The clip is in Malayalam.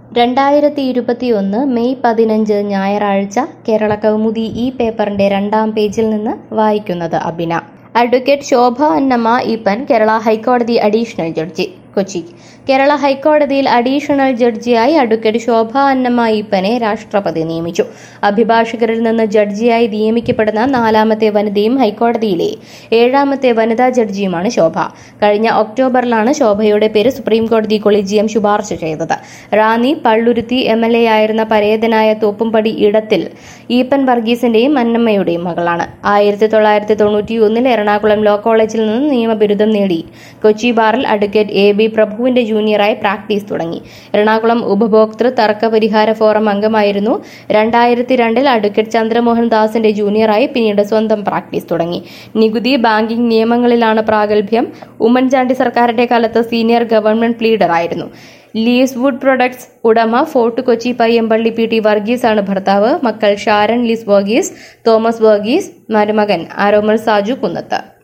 രണ്ടായിരത്തി ഇരുപത്തിയൊന്ന് മെയ് പതിനഞ്ച് ഞായറാഴ്ച കേരള കൗമുദി ഈ പേപ്പറിന്റെ രണ്ടാം പേജിൽ നിന്ന് വായിക്കുന്നത് അബിന അഡ്വക്കേറ്റ് ശോഭ അന്നമ്മ ഈപ്പൻ കേരള ഹൈക്കോടതി അഡീഷണൽ ജഡ്ജി കൊച്ചി കേരള ഹൈക്കോടതിയിൽ അഡീഷണൽ ജഡ്ജിയായി അഡ്വക്കേറ്റ് ശോഭ അന്നമ്മ ഈപ്പനെ രാഷ്ട്രപതി നിയമിച്ചു അഭിഭാഷകരിൽ നിന്ന് ജഡ്ജിയായി നിയമിക്കപ്പെടുന്ന നാലാമത്തെ വനിതയും ഹൈക്കോടതിയിലെ ഏഴാമത്തെ വനിതാ ജഡ്ജിയുമാണ് ശോഭ കഴിഞ്ഞ ഒക്ടോബറിലാണ് ശോഭയുടെ പേര് സുപ്രീം കോടതി കൊളീജിയം ശുപാർശ ചെയ്തത് Ranni Palluruthy M L A ആയിരുന്ന പരേതനായ തോപ്പുംപടി ഇടത്തിൽ ഈപ്പൻ വർഗീസിന്റെയും അന്നമ്മയുടെയും മകളാണ് ആയിരത്തി തൊള്ളായിരത്തി തൊണ്ണൂറ്റിയൊന്നിൽ എറണാകുളം ലോ കോളേജിൽ നിന്ന് നിയമബിരുദം നേടി കൊച്ചി ബാറിൽ അഡ്വക്കേറ്റ് എ ബി പ്രഭുവിന്റെ ജൂനിയറായി പ്രാക്ടീസ് തുടങ്ങി എറണാകുളം ഉപഭോക്തൃ തർക്ക പരിഹാര ഫോറം അംഗമായിരുന്നു രണ്ടായിരത്തി രണ്ടിൽ അഡ്വക്കേറ്റ് ചന്ദ്രമോഹൻ ദാസിന്റെ ജൂനിയറായി പിന്നീട് സ്വന്തം പ്രാക്ടീസ് തുടങ്ങി നികുതി ബാങ്കിംഗ് നിയമങ്ങളിലാണ് പ്രാഗൽഭ്യം ഉമ്മൻചാണ്ടി സർക്കാരിന്റെ കാലത്ത് സീനിയർ ഗവൺമെന്റ് പ്ലീഡർ ആയിരുന്നു ലീസ്വുഡ് പ്രൊഡക്ട്സ് ഉടമ Fort Kochi Payyampally P T Varghese ആണ് ഭർത്താവ് മക്കൾ Sharon Liz Varghese Thomas Varghese മരുമകൻ ആരോമൽ സാജു കുന്നത്ത്